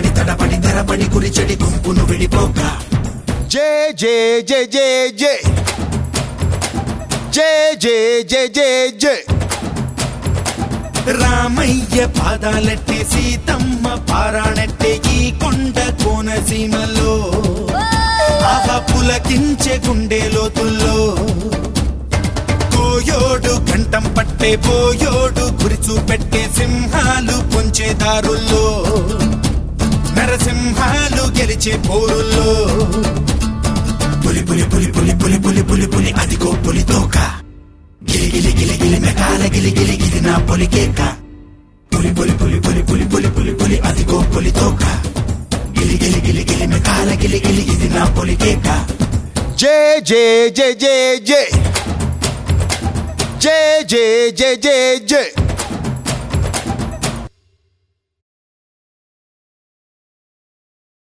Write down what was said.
తడబడి తడబడి తెరబడి గురి చెడి గుంపును విడిపోక జే జే జే జే జే జే జే జే జే జే రామయ్య పాదాలెట్టే సీతమ్మ పారాణెట్టే ఈ కొండ కోనసీమలో ఆహా పులకించే గుండె లోతుల్లో కోయోడు కంఠం పట్టే పోయోడు గురి చూపెట్టే సింహాలు పొంచే దారుల్లో నరసింహాలు గెలిచే పోరుల్లో పులి పులి పులి పులి పులి పులి పులి పులి అదిగో పులి తోక గిలి గిలి గిలి గిలి మెకాల గిలి గిలి ఇది నా పులి కేక పులి పులి పులి పులి పులి పులి పులి పులి అదిగో పులి తోక గిలి గిలి గిలి గిలి మెకాల గిలి గిలి ఇది నా పులి కేక జే జే జే జే జే జే జే జే జే జే